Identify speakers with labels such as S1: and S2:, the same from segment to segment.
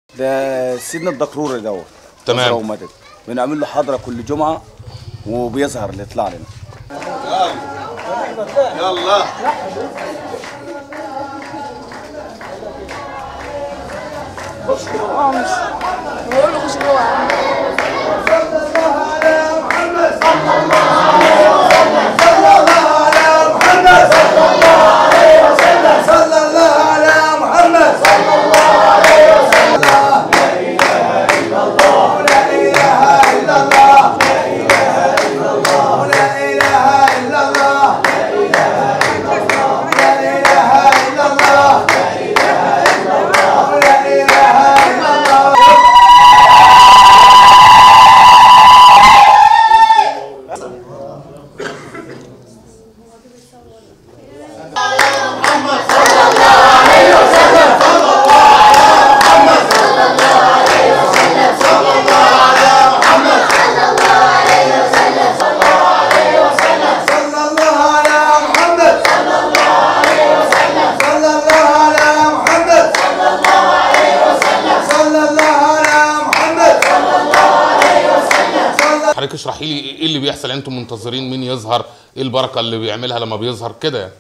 S1: ده سيدنا الدكروري دوت
S2: تمام.
S1: أزرق ومدد بنعمل له حضره كل جمعه وبيظهر اللي يطلع لنا
S3: صلى الله على محمد صلى الله عليه وسلم صلى الله على محمد صلى الله عليه وسلم صلى الله على محمد صلى الله عليه وسلم
S2: حضرتك اشرحي لي ايه اللي بيحصل يعني انتم منتظرين مين يظهر ايه البركه اللي بيعملها لما بيظهر كده يعني.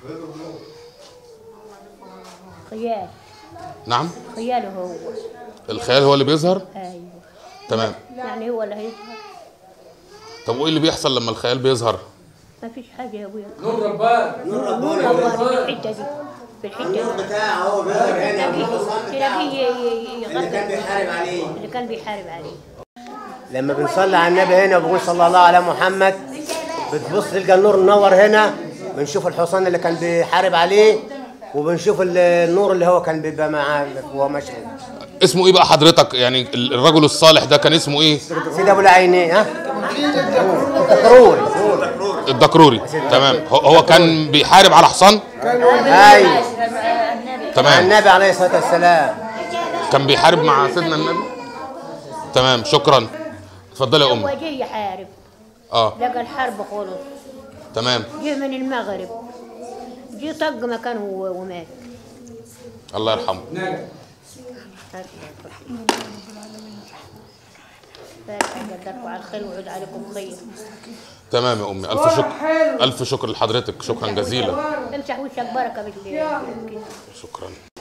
S4: خيال
S2: نعم
S4: خياله هو
S2: الخيال هو اللي بيظهر
S4: ايوه
S2: تمام
S4: يعني هو اللي هيظهر
S2: طب وايه اللي بيحصل لما الخيال بيظهر
S4: ما فيش حاجه يا ابويا
S5: نور ربان
S4: نور في الحته دي في الحته دي
S6: بتاعه هو بيظهر هنا
S4: تلاقيه تلاقيه ي- ي-
S6: اللي كان
S4: يغطي
S6: بيحارب عليه
S4: اللي كان بيحارب عليه
S6: لما بنصلي على النبي هنا وبنقول صلى الله على محمد بتبص تلقى النور منور هنا بنشوف الحصان اللي كان بيحارب عليه وبنشوف ال- النور اللي هو كان بيبقى معاه وهو ماشي
S2: اسمه ايه بقى حضرتك يعني ال- الرجل الصالح ده كان اسمه ايه
S6: سيدي ابو العينين ها تكروري
S2: الدكروري تمام هو- هو كان بيحارب على حصان
S6: ايوه مع
S2: تمام
S6: النبي عليه الصلاه والسلام
S2: كان بيحارب مع سيدنا النبي تمام شكرا اتفضلي يا
S4: هو
S2: امي
S4: جه يحارب
S2: اه
S4: لقى الحرب خلص
S2: تمام
S4: جه من المغرب جه طق مكانه و- ومات
S2: الله يرحمه
S4: فاتحة قدركم على الخير ويعود عليكم خير
S2: تمام يا امي الف شكر الف شكر لحضرتك شكرا جزيلا
S4: امسح وشك بركه بالله
S2: شكرا